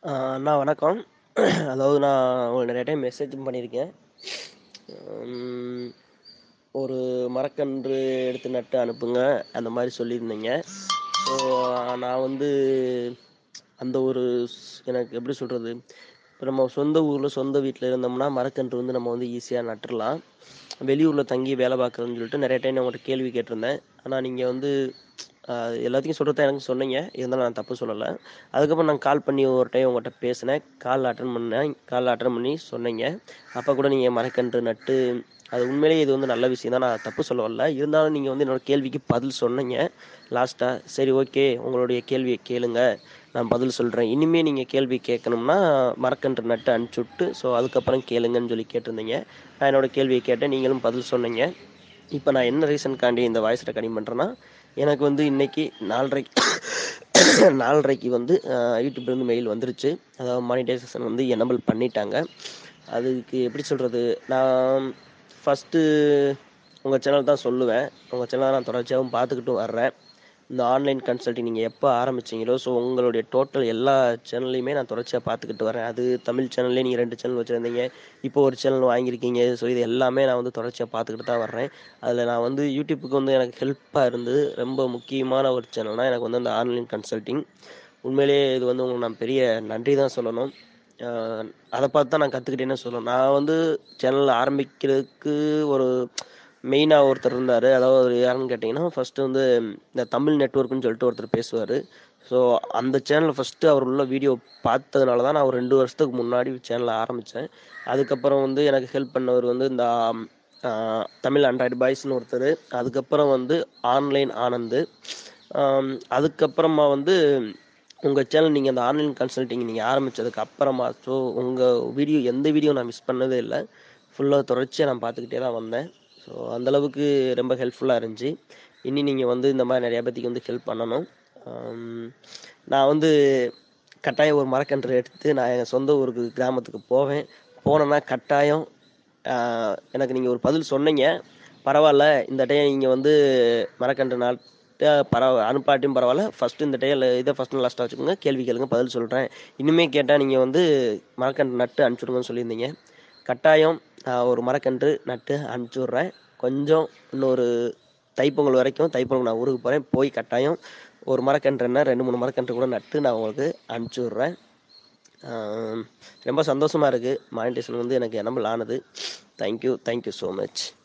ஆ, அண்ணா வணக்கம் அதாவது நான் உங்களுக்கு நிறைய டைம் மெசேஜும் பண்ணியிருக்கேன் உம், ஒரு மரக்கன்று எடுத்து நட்டு அனுப்புங்க அந்த மாதிரி சொல்லியிருந்தீங்க ஸோ நான் வந்து அந்த ஒரு ஸ்- எனக்கு எப்படி சொல்கிறது இப்போ நம்ம சொந்த ஊரில் சொந்த வீட்டில் இருந்தோம்னா மரக்கன்று வந்து நம்ம வந்து ஈஸியாக நட்டுறலாம் வெளியூரில் தங்கி வேலை பார்க்குறதுன்னு சொல்லிட்டு நிறைய டைம் நான் உங்கள்கிட்ட கேள்வி கேட்டிருந்தேன் ஆனால் நீங்கள் வந்து ஆஹ், எல்லாத்தையும் சொல்கிறத எனக்கு சொன்னீங்க இருந்தாலும் நான் தப்பு சொல்லலை அதுக்கப்புறம் நான் கால் பண்ணி ஒரு டைம் உங்கள்கிட்ட பேசினேன் கால் அட்டன் பண்ணேன் கால் அட்டன் பண்ணி சொன்னீங்க அப்போ கூட நீங்கள் மரக்கன்று நட்டு அது உண்மையிலேயே இது வந்து நல்ல விஷயம் தான் நான் தப்பு சொல்ல வரல இருந்தாலும் நீங்கள் வந்து என்னோட கேள்விக்கு பதில் சொன்னீங்க லாஸ்ட்டாக சரி ஓகே உங்களுடைய கேள்வியை கேளுங்க நான் பதில் சொல்கிறேன் இனிமேல் நீங்கள் கேள்வி கேட்கணும்னா மரக்கன்று நட்டு அனுப்பிச்சி விட்டு ஸோ அதுக்கப்புறம் கேளுங்கன்னு சொல்லி கேட்டிருந்தீங்க நான் என்னோட கேள்வியை கேட்டேன் நீங்களும் பதில் சொன்னீங்க இப்போ நான் என்ன ரீசன்காண்டி இந்த வாய்ஸ் ரெக்கார்டிங் பண்ணுறேன்னா எனக்கு வந்து இன்னைக்கு நாலரைக்கு நாலரைக்கு வந்து ஆஹ், யூடியூப்லேருந்து மெயில் வந்துருச்சு அதாவது மானிட்டைசேஷன் வந்து எனபிள் பண்ணிட்டாங்க அதுக்கு எப்படி சொல்கிறது நான் ஃபஸ்ட்டு உங்கள் சேனல் தான் சொல்லுவேன் உங்கள் சேனலை நான் தொடர்ச்சியாகவும் பார்த்துக்கிட்டும் வர்றேன் இந்த ஆன்லைன் கன்சல்ட்டிங் நீங்கள் எப்போ ஆரம்பிச்சீங்களோ ஸோ உங்களுடைய டோட்டல் எல்லா சேனல்லையுமே நான் தொடர்ச்சியாக பார்த்துக்கிட்டு வரேன் அது தமிழ் சேனல்லே நீங்கள் ரெண்டு சேனல் வச்சுருந்தீங்க இப்போ ஒரு சேனல் வாங்கியிருக்கீங்க ஸோ இது எல்லாமே நான் வந்து தொடர்ச்சியாக பார்த்துக்கிட்டு தான் வர்றேன் அதில் நான் வந்து யூடியூப்புக்கு வந்து எனக்கு ஹெல்ப்பாக இருந்தது ரொம்ப முக்கியமான ஒரு சேனல்னால் எனக்கு வந்து அந்த ஆன்லைன் கன்சல்ட்டிங் உண்மையிலேயே இது வந்து உங்களுக்கு நான் பெரிய நன்றி தான் சொல்லணும் ஆஹ் அதை பார்த்து தான் நான் கற்றுக்கிட்டேன்னு சொல்லணும் நான் வந்து சேனல் ஆரம்பிக்கிறதுக்கு ஒரு மெயினாக ஒருத்தர் இருந்தார் அதாவது அவர் யாருன்னு கேட்டிங்கன்னா ஃபஸ்ட்டு வந்து இந்த தமிழ் நெட்ஒர்க்குன்னு சொல்லிட்டு ஒருத்தர் பேசுவார் ஸோ அந்த சேனல் ஃபஸ்ட்டு அவர் உள்ள வீடியோ பார்த்ததுனால தான் நான் ஒரு ரெண்டு வருஷத்துக்கு முன்னாடி சேனலை ஆரம்பித்தேன் அதுக்கப்புறம் வந்து எனக்கு ஹெல்ப் பண்ணவர் வந்து இந்த ஆஹ், தமிழ் ஆண்ட்ராய்டு பாய்ஸ்னு ஒருத்தர் அதுக்கப்புறம் வந்து ஆன்லைன் ஆனந்து ஆம், அதுக்கப்புறமா வந்து உங்கள் சேனல் நீங்கள் அந்த ஆன்லைன் கன்சல்ட்டிங் நீங்கள் ஆரம்பித்ததுக்கு அப்புறமா ஸோ உங்கள் வீடியோ எந்த வீடியோ நான் மிஸ் பண்ணதே இல்லை ஃபுல்லாக தொடர்ச்சியாக நான் பார்த்துக்கிட்டே தான் வந்தேன் ஸோ அந்தளவுக்கு ரொம்ப ஹெல்ப்ஃபுல்லாக இருந்துச்சு இனி நீங்கள் வந்து இந்த மாதிரி நிறையா பேத்துக்கு வந்து ஹெல்ப் பண்ணணும் ஆம், நான் வந்து கட்டாயம் ஒரு மரக்கன்று எடுத்து நான் எங்கள் சொந்த ஊருக்கு கிராமத்துக்கு போவேன் போனேன்னா கட்டாயம் ஆஹ், எனக்கு நீங்கள் ஒரு பதில் சொன்னீங்க பரவாயில்ல இந்த டைம் நீங்கள் வந்து மரக்கன்று நாட்டு பரவ அனுப்பாட்டியும் பரவாயில்ல ஃபஸ்ட்டு இந்த டைம் இதை ஃபஸ்ட் லாஸ்ட்டாக வச்சுக்கோங்க கேள்வி கேளுங்க பதில் சொல்கிறேன் இனிமே கேட்டால் நீங்கள் வந்து மரக்கன்று நட்டு அனுப்பிச்சுடுங்கன்னு சொல்லியிருந்தீங்க கட்டாயம் நான் ஒரு மரக்கன்று நட்டு அனுப்பிச்சி விட்றேன் கொஞ்சம் இன்னொரு தைப்பொங்கல் வரைக்கும் தைப்பொங்கல் நான் ஊருக்கு போகிறேன் போய் கட்டாயம் ஒரு மரக்கன்று என்ன ரெண்டு மூணு மரக்கன்று கூட நட்டு நான் உங்களுக்கு அனுப்பிச்சி விட்றேன் ஆம், ரொம்ப சந்தோஷமாக இருக்குது மானிட்டேஷன் வந்து எனக்கு எனபிள் ஆனது தேங்க்யூ தேங்க்யூ ஸோ மச்